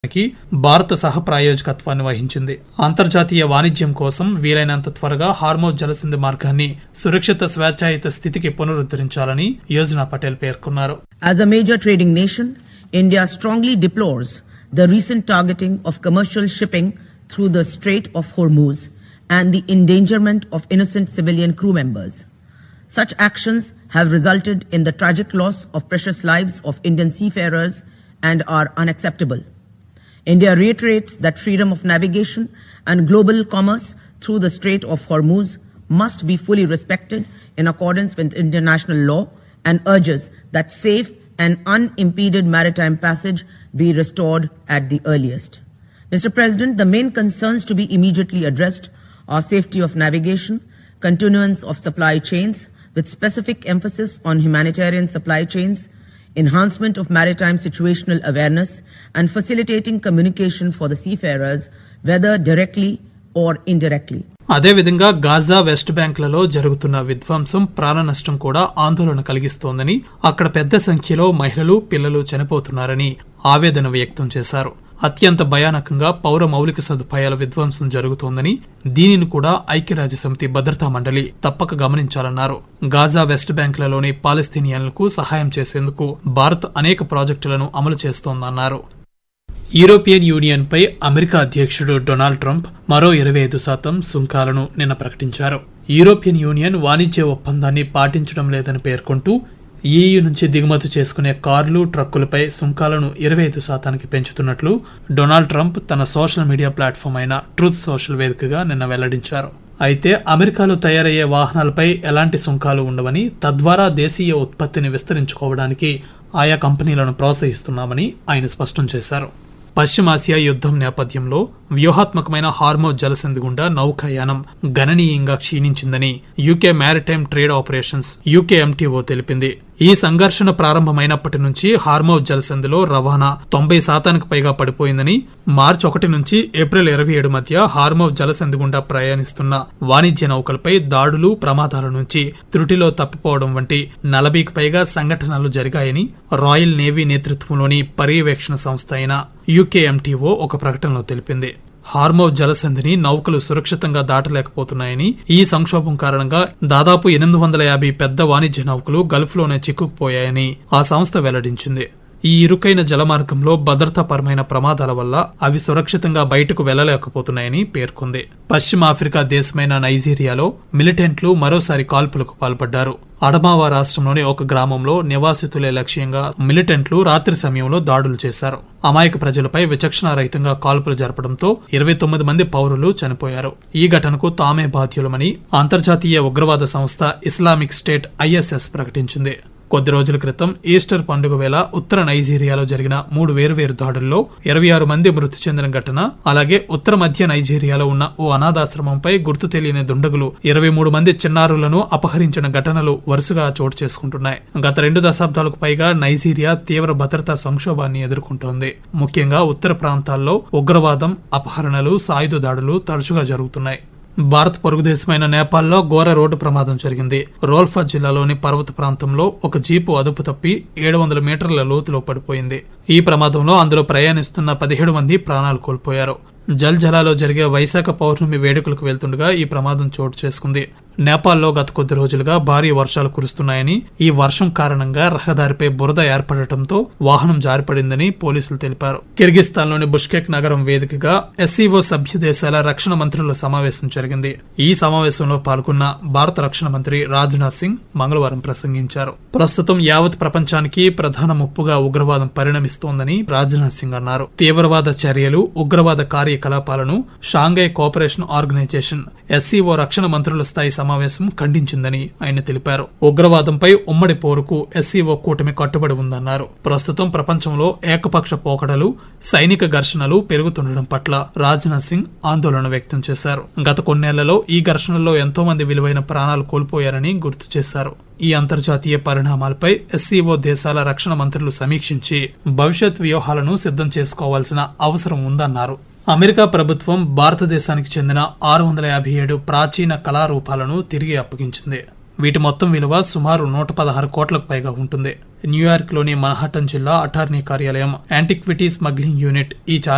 కి భారత సహ ప్రాయోజకత్వాన్ని వహించింది అంతర్జాతీయ వాణిజ్యం కోసం వీలైనంత త్వరగా హార్మోజ్ జలసంధి మార్గాన్ని సురక్షిత స్వేచ్ఛాయుత స్థితికి పునరుద్ధరించాలని యోజన పటేల్ పేర్కొన్నారు As a major trading nation, India strongly deplores the recent targeting of commercial shipping through the Strait of Hormuz and the endangerment of innocent civilian crew members. Such actions have resulted in the tragic loss of precious lives of Indian seafarers and are unacceptable. India reiterates that freedom of navigation and global commerce through the Strait of Hormuz must be fully respected in accordance with international law and urges that safe and unimpeded maritime passage be restored at the earliest. Mr. President, the main concerns to be immediately addressed are safety of navigation, continuance of supply chains with specific emphasis on humanitarian supply chains, enhancement of maritime situational awareness, and facilitating communication for the seafarers, whether directly or indirectly. అదేవిధంగా Gaza west బ్యాంక్లలో జరుగుతున్న విధ్వంసం ప్రాణ నష్టం కూడా ఆందోళన కలిగిస్తోందని అక్కడ పెద్ద సంఖ్యలో మహిళలు పిల్లలు చనిపోతున్నారని ఆవేదన వ్యక్తం చేశారు అత్యంత భయానకంగా పౌర మౌలిక సదుపాయాల విధ్వంసం జరుగుతోందని దీనిని కూడా ఐక్యరాజ్య సమితి భద్రతా మండలి తప్పక గమనించాలన్నారు గాజా వెస్ట్ బ్యాంకులలోని పాలస్తీనియన్లకు సహాయం చేసేందుకు భారత్ అనేక ప్రాజెక్టులను అమలు చేస్తోందన్నారు యూరోపియన్ యూనియన్ పై అమెరికా అధ్యక్షుడు డొనాల్డ్ ట్రంప్ మరో ఇరవై ఐదు శాతం సుంకాలను నిన్న ప్రకటించారు యూరోపియన్ యూనియన్ వాణిజ్య ఒప్పందాన్ని పాటించడం లేదని పేర్కొంటూ ఈయూ నుంచి దిగుమతి చేసుకునే కార్లు ట్రక్కులపై సుంకాలను ఇరవై ఐదు శాతానికి పెంచుతున్నట్లు డొనాల్డ్ ట్రంప్ తన సోషల్ మీడియా ప్లాట్ఫామ్ అయిన ట్రూత్ సోషల్ వేదికగా నిన్న వెల్లడించారు అయితే అమెరికాలో తయారయ్యే వాహనాలపై ఎలాంటి సుంకాలు ఉండవని తద్వారా దేశీయ ఉత్పత్తిని విస్తరించుకోవడానికి ఆయా కంపెనీలను ప్రోత్సహిస్తున్నామని ఆయన స్పష్టం చేశారు పశ్చిమాసియా యుద్ధం నేపథ్యంలో వ్యూహాత్మకమైన హార్మోజ్ జలసంధి గుండా నౌకాయానం గణనీయంగా క్షీణించిందని UK maritime trade operations UK MTO తెలిపింది ఈ సంఘర్షణ ప్రారంభమైనప్పటి నుంచి హార్మోజ్ జలసంధిలో రవాణా తొంభై శాతానికి పైగా పడిపోయిందని మార్చి ఒకటి నుంచి ఏప్రిల్ ఇరవై ఏడు మధ్య హార్మోజ్ జలసంధి గుండా ప్రయాణిస్తున్న వాణిజ్య నౌకలపై దాడులు ప్రమాదాల నుంచి త్రుటిలో తప్పిపోవడం వంటి నలభైకి పైగా సంఘటనలు జరిగాయని రాయల్ నేవీ నేతృత్వంలోని పర్యవేక్షణ సంస్థ అయిన యూకేఎంటీఓ ఒక ప్రకటనలో తెలిపింది హార్మోజ్ జలసంధిని నౌకలు సురక్షితంగా దాటలేకపోతున్నాయని ఈ సంక్షోభం కారణంగా దాదాపు ఎనిమిది వందల యాభై పెద్ద వాణిజ్య నౌకలు గల్ఫ్లోనే చిక్కుకుపోయాయని ఆ సంస్థ వెల్లడించింది ఈ ఇరుకైన జలమార్గంలో భద్రతాపరమైన ప్రమాదాల వల్ల అవి సురక్షితంగా బయటకు వెళ్లలేకపోతున్నాయని పేర్కొంది పశ్చిమ ఆఫ్రికా దేశమైన నైజీరియాలో మిలిటెంట్లు మరోసారి కాల్పులకు పాల్పడ్డారు అడమావా రాష్ట్రంలోని ఒక గ్రామంలో నివాసితులే లక్ష్యంగా మిలిటెంట్లు రాత్రి సమయంలో దాడులు చేశారు అమాయక ప్రజలపై విచక్షణారహితంగా కాల్పులు జరపడంతో ఇరవై తొమ్మిది మంది పౌరులు చనిపోయారు ఈ ఘటనకు తామే బాధ్యులమని అంతర్జాతీయ ఉగ్రవాద సంస్థ ఇస్లామిక్ స్టేట్ ఐఎస్ఎస్ ప్రకటించింది కొద్ది రోజుల క్రితం ఈస్టర్ పండుగ వేళ ఉత్తర నైజీరియాలో జరిగిన మూడు వేరువేరు దాడుల్లో ఇరవై ఆరు మంది మృతి చెందిన ఘటన అలాగే ఉత్తర మధ్య నైజీరియాలో ఉన్న ఓ అనాథాశ్రమంపై గుర్తు తెలియని దుండగులు ఇరవై మూడు మంది చిన్నారులను అపహరించిన ఘటనలు వరుసగా చోటు చేసుకుంటున్నాయి గత రెండు దశాబ్దాలకు పైగా నైజీరియా తీవ్ర భద్రతా సంక్షోభాన్ని ఎదుర్కొంటోంది ముఖ్యంగా ఉత్తర ప్రాంతాల్లో ఉగ్రవాదం అపహరణలు సాయుధ దాడులు తరచుగా జరుగుతున్నాయి భారత్ పొరుగు దేశమైన నేపాల్లో ఘోర రోడ్డు ప్రమాదం జరిగింది రోల్ఫా జిల్లాలోని పర్వత ప్రాంతంలో ఒక జీపు అదుపు తప్పి ఏడు వందల మీటర్ల లోతులో పడిపోయింది ఈ ప్రమాదంలో అందులో ప్రయాణిస్తున్న పదిహేడు మంది ప్రాణాలు కోల్పోయారు జల్ జలాలో జరిగే వైశాఖ పౌర్ణమి వేడుకలకు వెళ్తుండగా ఈ ప్రమాదం చోటు చేసుకుంది నేపాల్లో గత కొద్ది రోజులుగా భారీ వర్షాలు కురుస్తున్నాయని ఈ వర్షం కారణంగా రహదారిపై బురద ఏర్పడటంతో వాహనం జారిపడిందని పోలీసులు తెలిపారు కిర్గిస్తాన్లోని బుష్కెక్ నగరం వేదికగా ఎస్సీఓ సభ్య దేశాల రక్షణ మంత్రుల సమావేశం జరిగింది ఈ సమావేశంలో పాల్గొన్న భారత రక్షణ మంత్రి రాజ్నాథ్ సింగ్ మంగళవారం ప్రసంగించారు ప్రస్తుతం యావత్ ప్రపంచానికి ప్రధాన ముప్పుగా ఉగ్రవాదం పరిణమిస్తోందని రాజ్నాథ్ సింగ్ అన్నారు తీవ్రవాద చర్యలు ఉగ్రవాద కార్యకలాపాలను షాంఘై కోఆపరేషన్ ఆర్గనైజేషన్ ఎస్సీఓ రక్షణ మంత్రుల స్థాయి సమావేశం ఖండించిందని ఆయన తెలిపారు ఉగ్రవాదంపై ఉమ్మడి పోరుకు ఎస్సీఓ కూటమి కట్టుబడి ఉందన్నారు ప్రస్తుతం ప్రపంచంలో ఏకపక్ష పోకడలు సైనిక ఘర్షణలు పెరుగుతుండడం పట్ల రాజ్నాథ్ సింగ్ ఆందోళన వ్యక్తం చేశారు గత కొన్నేళ్లలో ఈ ఘర్షణల్లో ఎంతో మంది విలువైన ప్రాణాలు కోల్పోయారని గుర్తు చేశారు ఈ అంతర్జాతీయ పరిణామాలపై ఎస్సీఓ దేశాల రక్షణ మంత్రులు సమీక్షించి భవిష్యత్ వ్యూహాలను సిద్ధం చేసుకోవాల్సిన అవసరం ఉందన్నారు అమెరికా ప్రభుత్వం భారతదేశానికి చెందిన ఆరు వందల యాభై ఏడు ప్రాచీన కళారూపాలను తిరిగి అప్పగించింది వీటి మొత్తం విలువ సుమారు నూట పదహారు కోట్లకు పైగా ఉంటుంది న్యూయార్క్ లోని మన్హాటన్ జిల్లా అటార్నీ కార్యాలయం యాంటిక్విటీ స్మగ్లింగ్ యూనిట్ ఈ